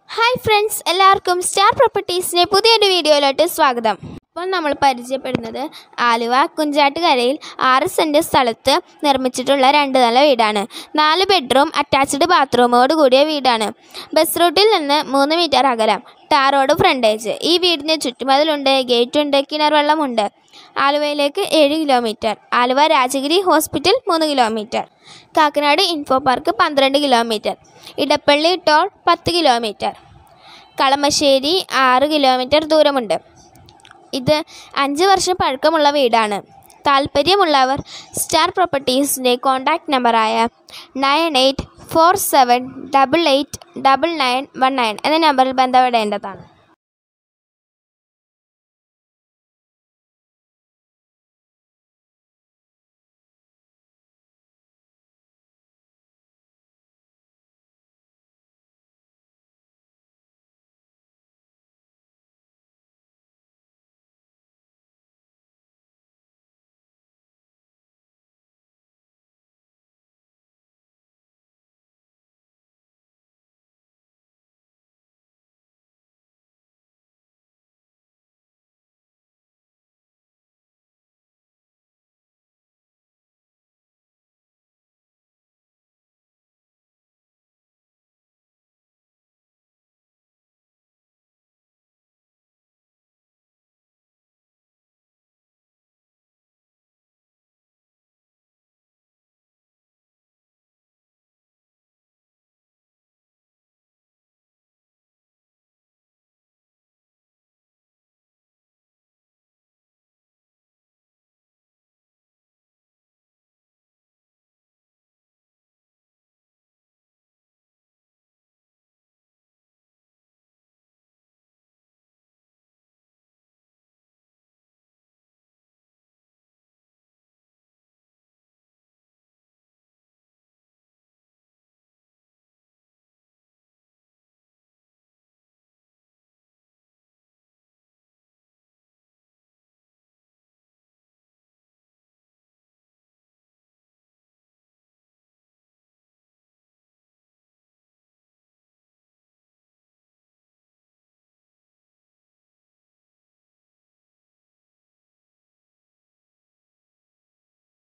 hi friends എല്ലാവർക്കും star പ്രോപ്പർട്ടീസിൻ്റെ പുതിയൊരു വീഡിയോയിലോട്ട് സ്വാഗതം ഇപ്പോൾ നമ്മൾ പരിചയപ്പെടുന്നത് ആലുവ കുഞ്ചാട്ടുകരയിൽ ആറ് സെൻറ്റ് സ്ഥലത്ത് നിർമ്മിച്ചിട്ടുള്ള രണ്ട് നില വീടാണ് നാല് ബെഡ്റൂം അറ്റാച്ച്ഡ് ബാത്റൂമോട് കൂടിയ വീടാണ് ബസ് റൂട്ടിൽ നിന്ന് മൂന്ന് മീറ്റർ അകലം ടാർ റോഡ് ഫ്രണ്ടേജ് ഈ വീടിന് ചുറ്റുമതിലുണ്ട് ഗേറ്റുണ്ട് കിണർ വെള്ളമുണ്ട് ആലുവയിലേക്ക് ഏഴ് കിലോമീറ്റർ ആലുവ രാജഗിരി ഹോസ്പിറ്റൽ മൂന്ന് കിലോമീറ്റർ കാക്കനാട് ഇൻഫോ പാർക്ക് പന്ത്രണ്ട് കിലോമീറ്റർ ഇടപ്പള്ളി ടോൾ പത്ത് കിലോമീറ്റർ കളമശ്ശേരി ആറ് കിലോമീറ്റർ ദൂരമുണ്ട് ഇത് അഞ്ച് വർഷം പഴക്കമുള്ള വീടാണ് താല്പര്യമുള്ളവർ സ്റ്റാർ പ്രോപ്പർട്ടീസിൻ്റെ കോൺടാക്റ്റ് നമ്പറായ nine eight four seven double eight double nine one nine എന്ന നമ്പറിൽ ബന്ധപ്പെടേണ്ടതാണ്